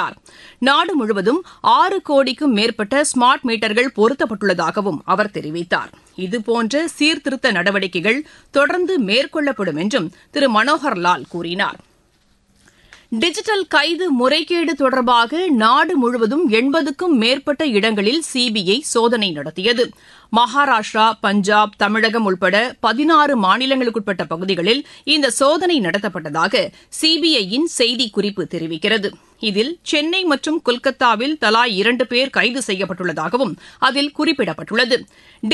தெரிவித்தார் நாடு முழுவதும் ஆறு கோடிக்கும் மேற்பட்ட ஸ்மார்ட் மீட்டர்கள் பொருத்தப்பட்டுள்ளதாகவும் அவர் தெரிவித்தார் இதுபோன்ற சீர்திருத்த நடவடிக்கைகள் தொடர்ந்து மேற்கொள்ளப்படும் என்றும் திரு மனோகர் லால் கூறினார் டிஜிட்டல் கைது முறைகேடு தொடர்பாக நாடு முழுவதும் எண்பதுக்கும் மேற்பட்ட இடங்களில் சிபிஐ சோதனை நடத்தியது மகாராஷ்டிரா பஞ்சாப் தமிழகம் உட்பட பதினாறு மாநிலங்களுக்குட்பட்ட பகுதிகளில் இந்த சோதனை நடத்தப்பட்டதாக சிபிஐயின் செய்திக்குறிப்பு தெரிவிக்கிறது இதில் சென்னை மற்றும் கொல்கத்தாவில் தலா இரண்டு பேர் கைது செய்யப்பட்டுள்ளதாகவும் அதில் குறிப்பிடப்பட்டுள்ளது